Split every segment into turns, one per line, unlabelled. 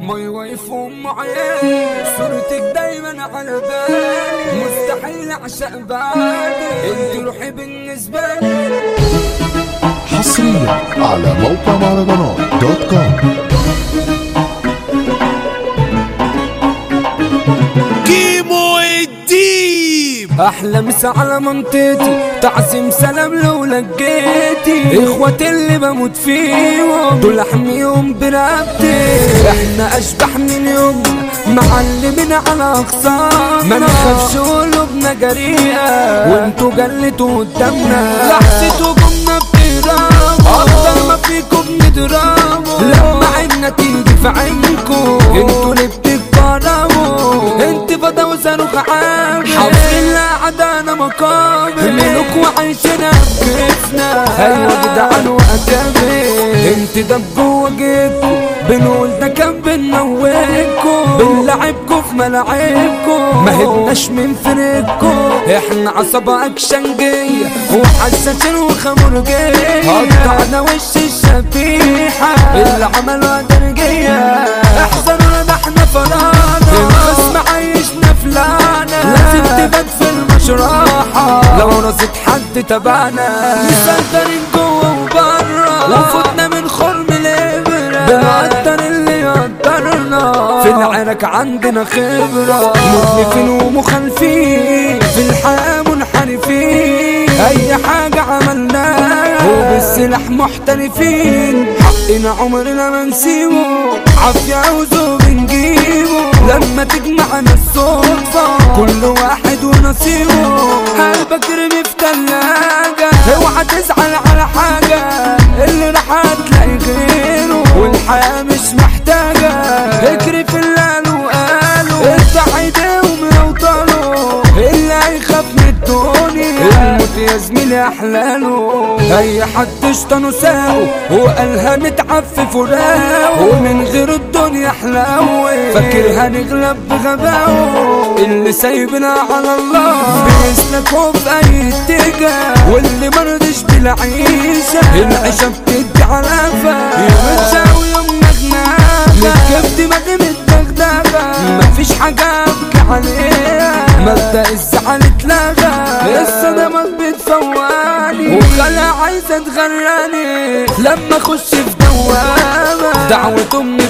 ماي وايف ام عيال صورتك دايما على بالي مستحيل اعشق بعدك انت روحي بالنسبه لي
حصريا على موقع مهرجانات دوت كوم
كيمو الديب
احلى مسا على منطقتي تعظيم سلام لو لقيتي اخواتي اللي بموت فيهم دول احميهم برقبتي احنا اشبح من يومنا معلمين على اقصانا ما نخافش قلوبنا جريئة وانتوا جلتوا قدامنا لحظة هجومنا بتهربوا اكتر ما فيكم بنضربوا لما عيننا تيجي في عينكم انتوا اللي بتتفرجوا انت فضا وصاروخ عامل حافظين لعدانا مقابل ملوك وعايشين بكيفنا ايوه جدعان واتابع انت ده بجوه جيبكم بنقول ده كان بنموتكم بنلعبكم في ملاعبكم ما هبناش من فريقكم احنا عصابة اكشنجية وحساسين وخمرجية قطعنا وش الشبيحة اللي عملوا درجية احذروا ده احنا فرانا الخصم عايشنا فلانا لازم تبان في المشرحة لو رصيد حد تبعنا مسيطرين جوه وبره وفوتنا من خرم الابرة بنقدر اللي يقدرنا في العرك عندنا خبرة مخلفين ومخالفين في الحياة منحرفين اي حاجة عملناها وبالسلاح محترفين حقنا عمرنا ما نسيبه عافية عاوزه بنجيبه لما تجمعنا الصدفة كل واحد ونصيبه قلبك رمي في تلاجة اوعى تزعل على حاجة اللي راح هتلاقي غيره والحياة مش محتاجة اجري في اللي قالوا قالوا افتح ايديهم يوطنوا اللي هيخاف من الدنيا الموت يا زميلي احلاله اي حد اشتنوا ساقه وقالها نتعفف وراقه ومن غير الدنيا حلاوه فاكر هنغلب بغباوه اللي سايبنا على الله بيسلكوا في اي اتجاه واللي مرضش بالعيشه العيشه بتدي علافه يوم تساوي يوم نغنافه للكبد ما متدغدغه مفيش حاجه ابكي عليها مبدا الزعل اتلغى الصدمات بتفوقني وخلا عايزه تغراني لما اخش في دوامه دعوه امي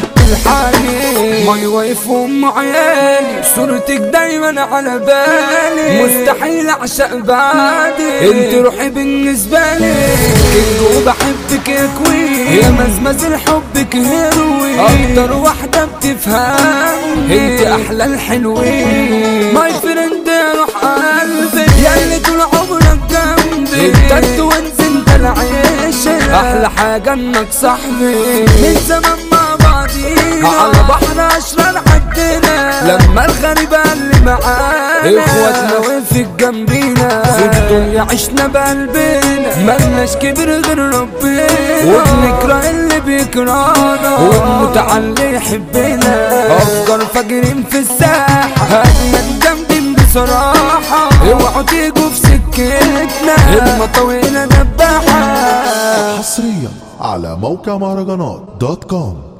بتلحقني ماي وايف ام عيالي صورتك دايما على بالي مستحيل اعشق بعدك انت روحي بالنسبه لي كنت وبحبك يا كوين يا مزمز الحبك هروي اكتر واحده بتفهمني انت احلى الحلوين ماي فريند يا روح قلبي يا اللي طول عمرك جنبي انت التوينز انت العيشه احلى حاجه انك صاحبي من زمان مع بعضينا على بحر اشرار عدينا لما الغريب اللي معانا اخواتنا وقفت جنبينا في الدنيا عشنا بقلبنا ملناش كبر غير ربنا وبنكره اللي بيكرهنا والمتعلي يحبنا افكار فاجرين في الساحه اجمد جنبين بصراحه اوعوا تيجوا في سكتنا المطاوينا دباحه
حصريا على موقع مهرجانات دوت كوم